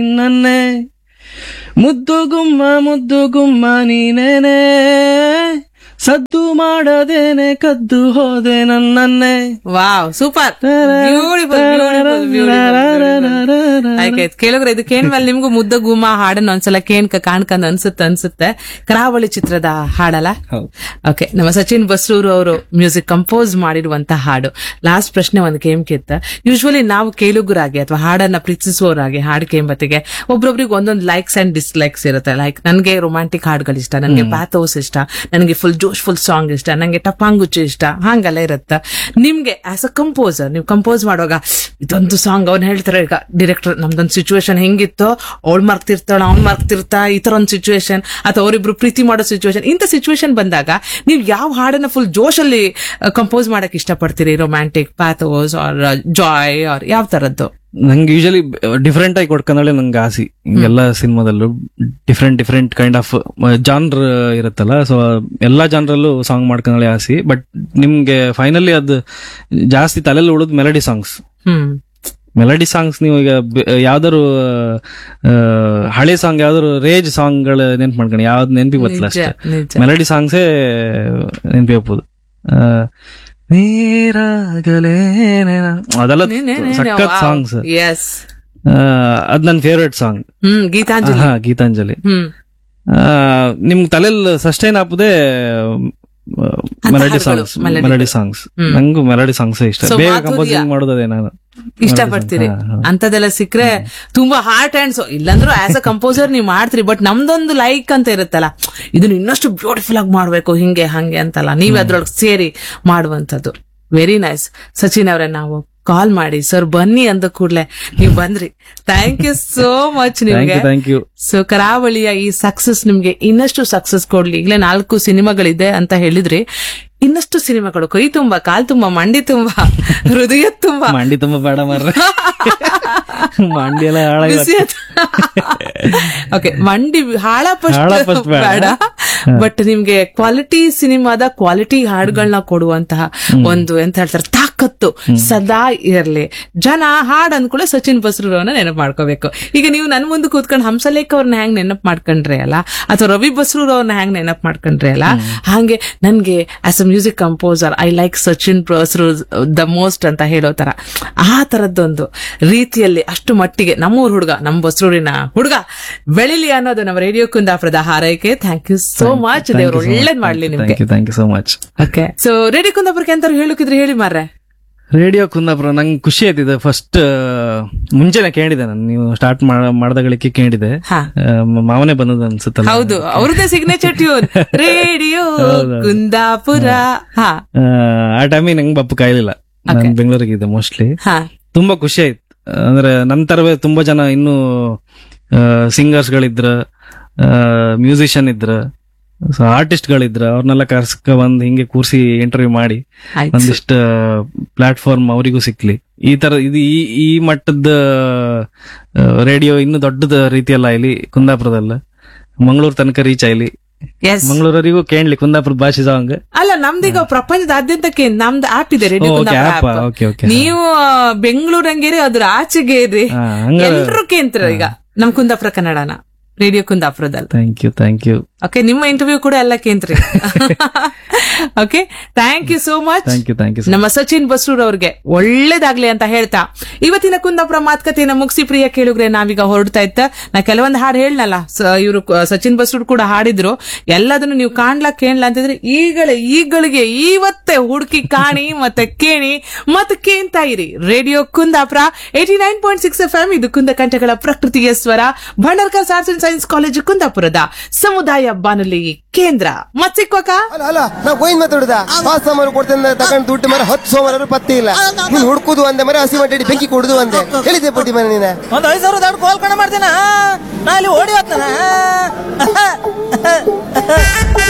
ನನ್ನೇ ಮುದ್ದು ಗುಮ್ಮ ಮುದ್ದು ಗುಮ್ಮ ನೀನೇನೆ ಸದ್ದು ಮಾಡದೇನೆ ಕದ್ದು ಹೋದೆ ನನ್ನನ್ನೇ ವಾವ್ ಸೂಪರ್ ಆಯ್ತಾಯ್ತು ಕೇಳಿದ್ರೆ ಇದು ಕೇಳ್ಮೇಲೆ ನಿಮ್ಗೂ ಮುದ್ದ ಗುಮ್ಮ ಹಾಡನ್ನ ಒಂದ್ಸಲ ಕೇಣ್ಕ ಕಾಣ್ಕಂದ್ ಅನ್ಸುತ್ತೆ ಅನ್ಸುತ್ತೆ ಕರಾವಳಿ ಚಿತ್ರದ ಹಾಡಲ್ಲ ಹೌದು. ಓಕೆ ನಮ್ಮ ಸಚಿನ್ ಬಸ್ರೂರು ಅವರು ಮ್ಯೂಸಿಕ್ ಕಂಪೋಸ್ ಮಾಡಿರುವಂತ ಹಾಡು ಲಾಸ್ಟ್ ಪ್ರಶ್ನೆ ಒಂದು ಕೇಮ್ಕಿತ್ತ ಯೂಶ್ವಲಿ ನಾವು ಕೇಳುಗರಾಗಿ ಅಥವಾ ಹಾಡನ್ನ ಪ್ರೀತಿಸುವವರಾಗಿ ಹಾಡು ಕೇಂಬತ್ತಿಗೆ ಒಬ್ರೊಬ್ರಿಗೆ ಒಂದೊಂದು ಲೈಕ್ಸ್ ಅಂಡ್ ಡಿಸ್ಲೈಕ್ಸ್ ಇರುತ್ತೆ ಲೈಕ್ ನನ್ಗೆ ರೊಮ್ಯಾಂಟಿಕ್ ಹಾಡುಗಳು ಇಷ್ಟ ನನಗೆ ಪ್ಯಾಥೋಸ್ ಇಷ್ಟ ನನಗೆ ಫುಲ್ ಜೋಶ್ ಫುಲ್ ಸಾಂಗ್ ಇಷ್ಟ ನಂಗೆ ಟಪಾಂಗುಚ್ಚು ಇಷ್ಟ ಹಂಗೆಲ್ಲ ಇರುತ್ತೆ ನಿಮ್ಗೆ ಆಸ್ ಅ ಕಂಪೋಸರ್ ನೀವು ಕಂಪೋಸ್ ಮಾಡುವಾಗ ಇದೊಂದು ಸಾಂಗ್ ಅವ್ನು ಹೇಳ್ತಾರೆ ಈಗ ಡೈರೆಕ್ಟರ್ ನಮ್ದೊಂದು ಸಿಚುವೇಶನ್ ಹೆಂಗಿತ್ತೋ ಅವಳು ಮರ್ತಿರ್ತಾಳ ಅವ್ನ್ ಮರ್ತಿರ್ತಾ ಈ ತರ ಒಂದು ಸಿಚುವೇಶನ್ ಅಥವಾ ಅವರಿಬ್ರು ಪ್ರೀತಿ ಮಾಡೋ ಸಿಚುವೇಶನ್ ಇಂಥ ಸಿಚುವೇಶನ್ ಬಂದಾಗ ನೀವು ಯಾವ ಹಾಡನ್ನ ಫುಲ್ ಜೋಶಲ್ಲಿ ಕಂಪೋಸ್ ಮಾಡಕ್ ಇಷ್ಟಪಡ್ತೀರಿ romantic pathos or joy or ಯಾವ ತರದ್ದು ನಂಗೆ ಯೂಶಲಿ ಡಿಫ್ರೆಂಟ್ ಆಗಿ ಕೊಡ್ಕೊಂಡಳೆ ನಂಗೆ ಆಸಿ ಎಲ್ಲ ಸಿನಿಮಾದಲ್ಲೂ different different kind of genre ಇರುತ್ತಲ್ಲ ಸೊ ಎಲ್ಲಾ ಜಾನ್ರಲ್ಲೂ ಸಾಂಗ್ ಮಾಡ್ಕೊಂಡಳೆ ಆಸಿ ಬಟ್ ನಿಮ್ಗೆ ಫೈನಲಿ ಅದು ಜಾಸ್ತಿ ತಲೆಯಲ್ಲಿ ಉಳಿದ್ melody songs hmm melody songs ನೀವು ಈಗ ಬೆ- ಯಾವ್ದಾರು ಆ, ಹಳೆ ಸಾಂಗ್ ಯಾವ್ದಾರು ರೇಜ್ ಸಾಂಗ್ಗಳು ನೆನ್ಪು ಮಾಡ್ಕೊಂಡು ಯಾವ್ದು ನೆನ್ಪಿಗೆ ಬರ್ತಲ್ಲ ನಿಜ ಅಷ್ಟೇ ನಿಜ ಮೆಲಡಿ ಸಾಂಗ್ಸೇ ನೆನ್ಪಿ ಹೋಗ್ಬೋದು ನೀರಾಗಲೇನೆ ಅದೆಲ್ಲ ಸಖತ್ ಸಾಂಗ್ಸ್ ಎಸ್ ಅದ್ ನನ್ನ ಫೇವ್ರೆಟ್ ಸಾಂಗ್ ಹ್ಮ್ ಗೀತಾಂಜಲಿ ಹಾ ಗೀತಾಂಜಲಿ ಹ್ಮ್ ಆ, ನಿಮ್ ತಲೆಯಲ್ಲಿ ಸಸ್ಟೈನ್ ಆಪದೆ ಮೆಲಡಿ ಹಾಡುಗಳು, songs melody melody songs hmm. ನಂಗೂ ಮೆಲಡಿ ಸಾಂಗ್ಸ್ ಇಷ್ಟ So, ಬೇಗ ಮಾಧುರ್ಯ. ಕಂಪೋಸಿಂಗ್ ಮಾಡೋದೇ ನಾನು ಇಷ್ಟಪಡ್ತೀರಿ ಹಾ, ಹಾ. ಅಂತದೆಲ್ಲ ಸಿಕ್ಕ್ರೆ ತುಂಬಾ ಹಾರ್ಟ್ ಅಂಡ್ ಸೊ ಇಲ್ಲಾಂದ್ರೂ ಆಸ್ ಅ ಕಂಪೋಸರ್ ನೀವು ಮಾಡ್ತೀರಿ ಬಟ್ ನಮ್ದೊಂದು ಲೈಕ್ ಅಂತ ಇರುತ್ತಲ್ಲ ಇದನ್ನ ಇನ್ನಷ್ಟು ಬ್ಯೂಟಿಫುಲ್ ಆಗಿ ಮಾಡ್ಬೇಕು ಹಿಂಗೆ ಹಂಗೆ ಅಂತಲ್ಲ ನೀವ್ ಅದ್ರೊಳಗೆ ಸೇರಿ ಮಾಡುವಂತದ್ದು ವೆರಿ ನೈಸ್ ಸಚಿನ್ ಅವರೇ ನಾವು ಕಾಲ್ ಮಾಡಿ ಸರ್ ಬನ್ನಿ ಅಂದ ಕೂಡ್ಲೆ ನೀವು ಬಂದ್ರಿ thank you so much thank ನಿಮ್ಗೆ ಯು ಥ್ಯಾಂಕ್ ಯು ಸೊ ಕರಾವಳಿಯ ಈ ಸಕ್ಸಸ್ ನಿಮ್ಗೆ ಇನ್ನಷ್ಟು ಸಕ್ಸಸ್ ಕೊಡ್ಲಿ ಈಗಲೇ ನಾಲ್ಕು ಸಿನಿಮಾಗಳಿದೆ ಅಂತ ಹೇಳಿದ್ರಿ ಇನ್ನಷ್ಟು ಸಿನಿಮಾಗಳು ಕೈ ತುಂಬಾ ಕಾಲ್ ತುಂಬಾ ಮಂಡಿ ತುಂಬಾ ಹೃದಯ ತುಂಬಾ ಮಂಡಿ ತುಂಬಾ ಬೇಡ ಮಾರ್ರೆ ಮಂಡಿ ಎಲ್ಲ ಹಾಳಾಗಿ ಓಕೆ ಮಂಡಿ ಹಾಳ ಹಾಳ ಫಸ್ಟ್ first ಬೇಡ. ಬೇಡ ಬಟ್ ನಿಮ್ಗೆ ಕ್ವಾಲಿಟಿ ಸಿನಿಮಾದ ಕ್ವಾಲಿಟಿ ಹಾಡುಗಳನ್ನ ಕೊಡುವಂತಹ ಒಂದು ಎಂತ ಹೇಳ್ತಾರೆ ತಾಕತ್ತು ಸದಾ ಇರಲಿ ಜನ ಹಾಡ್ ಅಂದ್ಕೂಡ ಸಚಿನ್ ಬಸ್ರೂರವನ್ನ ನೆನಪು ಮಾಡ್ಕೋಬೇಕು ಈಗ ನೀವು ನನ್ ಮುಂದೆ ಕೂತ್ಕೊಂಡು ಹಂಸಲೇಖ ಅವ್ರನ್ನ ಹೆಂಗ್ ನೆನಪು ಮಾಡ್ಕೊಂಡ್ರಿ ಅಲ್ಲ ಅಥವಾ ರವಿ ಬಸ್ರೂರ್ ಅವ್ರನ್ನ ಹೆಂಗ್ ನೆನಪು ಮಾಡ್ಕೊಂಡ್ರಿ ಅಲ್ಲ ಹಾಗೆ ನನ್ಗೆ as a music composer I like Sachin Basrur the most ಅಂತ ಹೇಳೋ ತರ ಆ ತರದ್ದೊಂದು ರೀತಿಯಲ್ಲಿ ಅಷ್ಟು ಮಟ್ಟಿಗೆ ನಮ್ಮೂರ್ ಹುಡುಗ ನಮ್ಮ ಬಸ್ರೂರಿನ ಹುಡುಗ ಬೆಳಿಲಿ ಅನ್ನೋದು ನಮ್ಮ ರೇಡಿಯೋ ಕುಂದಾಪುರದ ಹಾರೈಕೆ ಥ್ಯಾಂಕ್ ಯು ಸೋ ಮಚ್ ದೇವ್ರು ಒಳ್ಳೇದ್ ಮಾಡ್ಲಿ ನಿಮ್ಗೆ thank you thank you so much okay so radio ಕುಂದಾಪುರಕ್ಕೆ ಅಂತ ಹೇಳಕ್ಕಿದ್ರೆ ಹೇಳಿ ಮಾರ್ರೆ ರೇಡಿಯೋ ಕುಂದಾಪುರ ನಂಗೆ ಖುಷಿ ಆಯ್ತಿದೆ ಫಸ್ಟ್ ಮುಂಚೆನೆ ಕೇಳಿದೆ ನಾನು ನೀವು ಸ್ಟಾರ್ಟ್ ಮಾಡ್ದಗಳಿಗೆ ಕೇಳಿದೆ ಹಾ. ಆ, ಮ- ಮಾವನೇ ಬಂದದ ಅನ್ಸುತ್ತಲ್ಲ ಹೌದು ಅವ್ರದ್ದೇ ಸಿಗ್ನೇಚರ್ ಟ್ಯೂನ್ ರೇಡಿಯೋ ಕುಂದಾಪುರ ಹಾ ಆ, ಆ ಟೈಮಿಗೆ ನಂಗೆ ಬಪ್ಪು ಕಾಯ್ಲಿಲ್ಲ ನಾನು ಬೆಂಗಳೂರಿಗಿದ್ದೆ ಮೋಸ್ಟ್ಲಿ ಹಾ ತುಂಬಾ ಖುಷಿ ಆಯ್ತು ಅಂದ್ರೆ ನಂತರವೇ ತುಂಬಾ ಜನ ಇನ್ನು ಸಿಂಗರ್ಸ್ ಗಳಿದ್ರ ಮ್ಯೂಸಿಷಿಯನ್ ಇದ್ರ ಆರ್ಟಿಸ್ಟ್ ಗಳಿದ್ರ ಅವ್ರನ್ನೆಲ್ಲ ಕರ್ಸ್ಕ ಬಂದ್ ಹಿಂಗೆ ಕೂರ್ಸಿ ಇಂಟರ್ವ್ಯೂ ಮಾಡಿ ಆಯ್ತು ಒಂದಿಷ್ಟು ಪ್ಲಾಟ್ಫಾರ್ಮ್ ಅವರಿಗೂ ಸಿಕ್ಲಿ ಈ ತರ ಇದು ಈ ಈ ಮಟ್ಟದ ರೇಡಿಯೋ ಇನ್ನು ದೊಡ್ಡದ ರೀತಿಯಲ್ಲ ಇಲ್ಲಿ ಕುಂದಾಪುರದಲ್ಲ ಮಂಗಳೂರು ತನಕ ರೀಚ್ ಆಯ್ಲಿ ಎಸ್ ಮಂಗಳೂರವರಿಗೂ ಕೇಳಲಿ ಕುಂದಾಪುರದ ಭಾಷೆ ಸಾಂಗ್ ಅಲ್ಲ ನಮ್ದೀಗ ಪ್ರಪಂಚದಾದ್ಯಂತಕ್ಕೆ ನಮ್ದು ಆಪ್ ಇದೆ ರೇಡಿಯೋ ಓ, okay, Kundapura app, app. okay, okay. ನೀವು ಬೆಂಗಳೂರಂಗೇರಿ ಅದ್ರ ಆಚೆಗೆ ಇರ್ರಿ ಹಾ, ಹಂಗ ಎಲ್ರು ಕೇಂದ್ರ ಈಗ ನಮ್ ಕುಂದಾಪುರ ಕನ್ನಡನ ರೇಡಿಯೋ ಕುಂದಾಪುರದಲ್ಲಿ thank you thank you okay ನಿಮ್ಮ ಇಂಟರ್ವ್ಯೂ ಕೂಡ ಎಲ್ಲ ಕೇಂದ್ರಿ okay thank you so much thank you thank you ನಮ್ಮ ಸಚಿನ್ ಬಸ್ರೂರ್ ಅವ್ರಿಗೆ ಒಳ್ಳೇದಾಗ್ಲಿ ಅಂತ ಹೇಳ್ತಾ ಇವತ್ತಿನ ಕುಂದಾಪುರ ಮಾತುಕತೆಯನ್ನ ಮುಗಿಸಿ ಪ್ರಿಯ ಕೇಳುಗ್ರೆ ನಾವೀಗ ಹೊರಡ್ತಾ ಇತ್ತ ನಾ ಕೆಲವೊಂದು ಹಾಡು ಹೇಳನಲ್ಲ ಇವರು ಸಚಿನ್ ಬಸ್ರೂರ್ ಕೂಡ ಹಾಡಿದ್ರು ಎಲ್ಲದನ್ನು ನೀವು ಕಾಣ್ಲಾ ಕೇಳಲ್ಲ ಅಂತಂದ್ರೆ ಈಗಲೇ ಈಗಳಿಗೆ ಇವತ್ತೇ ಹುಡುಕಿ ಕಾಣಿ ಮತ್ತೆ ಕೇಳಿ ಮತ್ತೆ ಕೇಳ್ತಾ ಇರಿ radio Kundapura eighty nine point six F M ಇದು ಕುಂದ ಕಂಠಗಳ ಪ್ರಕೃತಿಯ ಸ್ವರ Bhandarkar arts and science college ಕುಂದಾಪುರದ ಸಮುದಾಯ ಬಾನುಲಿ ಕೇಂದ್ರ ಮತ್ ಸಿಕ್ವಕ ಅಲ್ಲ ಅಲ್ಲ ನಾ ಗೋಯಿನ್ ಮಾತಾಡುದ ಪಾಸ್ ಸಾಮಾನು ಕೊಡ್ತೇನೆ ತಗೊಂಡು ದುಡ್ಡು ಮರ ಹತ್ತು ಸೋಮವಾರ ಪತ್ತೆ ಇಲ್ಲ ನೀನ್ ಹುಡುಕುದು ಅಂದೆ ಮರ ಹಸಿ ಮಟ್ಟಿ ಬೆಂಕಿ ಕೊಡುದು ಅಂದೆ ಹೇಳಿದೆ ಪಟ್ಟಿ ಮನೆ ನೀನೆ ಒಂದ್ ಐದ್ ಸಾವಿರದ ಎರಡು ಕೋಲ್ ಕಣ ಮಾಡ್ತೇನ ನಾ ಇಲ್ಲಿ ಓಡಿ ಹೋಗ್ತಾನ